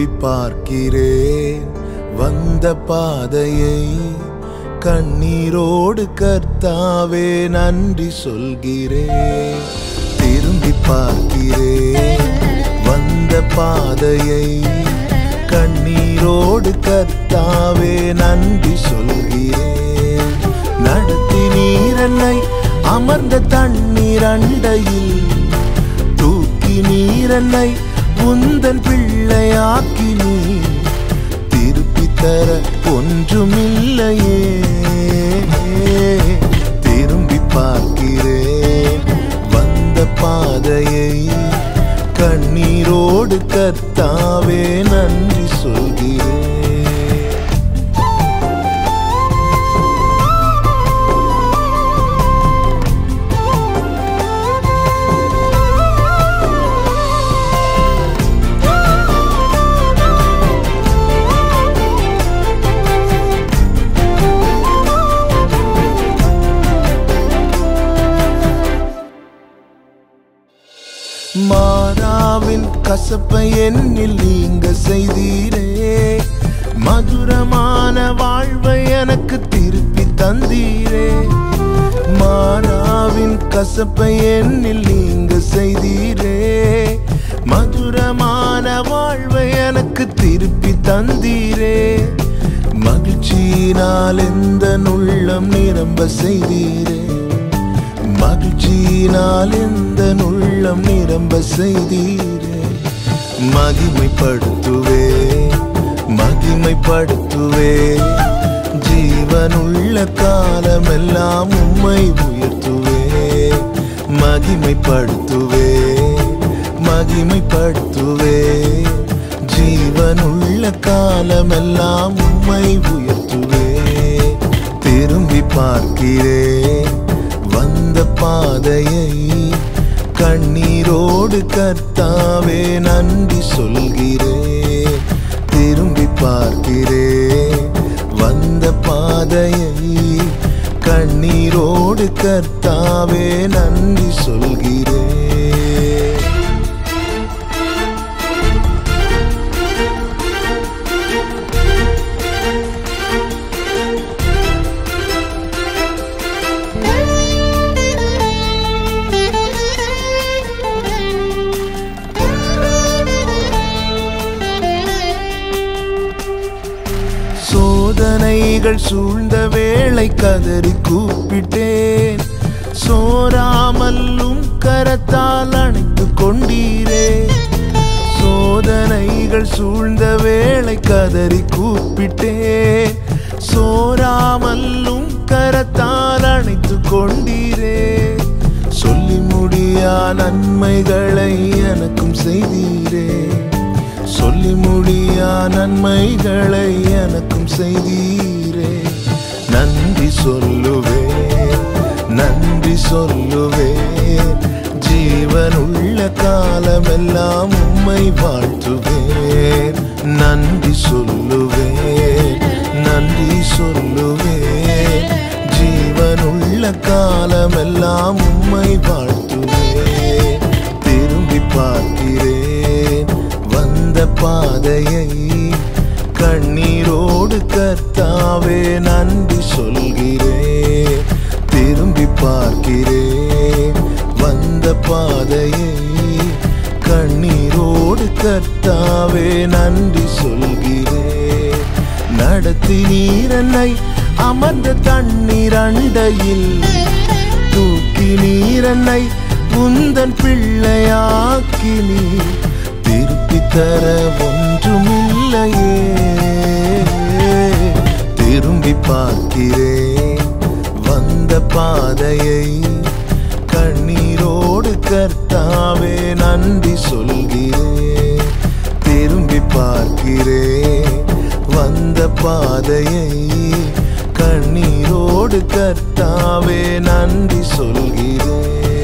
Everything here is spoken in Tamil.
திரும்பி பார்க்கிறேன் வந்த பாதையை கண்ணீரோடு கர்த்தாவே நன்றி சொல்கிறேன் திரும்பி பார்க்கிறேன் வந்த பாதையை கண்ணீரோடு கர்த்தாவே நன்றி சொல்கிறேன் நடத்தி நீரன்னை அமர்ந்த தண்ணீர் அண்டையில் தூக்கி நீரன்னை உந்தன் பிள்ளையாக்கி நீ திருப்பி தர ஒன்றுமில்லையே திரும்பி பார்க்கிறேன் வந்த பாதையை கண்ணீரோடு கர்த்தாவே நன்றி சொல்கிறேன் மாறாவின் கசப்பை என்னில் நீங்க செய்தீரே மதுரமான வாழ்வை எனக்கு திருப்பி தந்தீரே மாறாவின் கசப்பை என்னில் நீங்க செய்தீரே மதுரமான வாழ்வை எனக்கு திருப்பி தந்தீரே மகிழ்ச்சியினால் எந்த உள்ளம் நிரம்ப செய்தீரே மகிழ்ச்சியினால் எந்த உள்ளம் நிரம்ப செய்தீரே மகிமைப்படுத்துவே மகிமைப்படுத்துவே ஜீவனுள்ள காலமெல்லாம் உம்மை உயர்த்துவே மகிமைப்படுத்துவே மகிமைப்படுத்துவே ஜீவனுள்ள காலமெல்லாம் உம்மை உயர்த்துவே திரும்பி பார்க்கிறேன் வந்த பாதையை கண்ணீரோடு கர்த்தாவே நன்றி சொல்கிறேன் திரும்பி பார்க்கிறேன் வந்த பாதையை கண்ணீரோடு கர்த்தாவே நன்றி சொல்கிறேன் சோதனைகள் சூழ்ந்த வேளை கதறி கூப்பிட்டேன் சோராமல்லும் கரத்தால் அணைத்து கொண்டீரே சோதனைகள் சூழ்ந்த வேளை கதறி கூப்பிட்டேன் சோராமல்லும் கரத்தால் அணைத்து கொண்டீரே சொல்லி முடியா நன்மைகளை எனக்கும் செய்தீரே சொல்லி முடியா நன்மைகளை எனக்கும் செய்தீரே நன்றி சொல்லுவேன் நன்றி சொல்லுவேன் ஜீவனுள்ள காலமெல்லாம் உம்மை வாழ்த்துவேன் நன்றி சொல்லுவேன் நன்றி சொல்லுவேன் ஜீவனுள்ள காலமெல்லாம் உம்மை வாழ்த்துவேன் திரும்பி பார்க்கிறேன் வந்த பாதையை கண்ணீரோடு கர்த்தாவே நன்றி சொல்கிறேன் திரும்பி பார்க்கிறேன் வந்த பாதையை கண்ணீரோடு கர்த்தாவே நன்றி சொல்கிறேன் நடத்தி நீரன்னை அமர்ந்த தண்ணீர் அண்டையில் தூக்கி நீரன்னை உந்தன் பிள்ளையாக்கி நீ திருப்பி தர ஒன்றுமில்லையே திரும்பி பார்க்கிறேன் வந்த பாதையை கண்ணீரோடு கர்த்தாவே நன்றி சொல்கிறேன் திரும்பி பார்க்கிறேன் வந்த பாதையை கண்ணீரோடு கர்த்தாவே நன்றி சொல்கிறேன்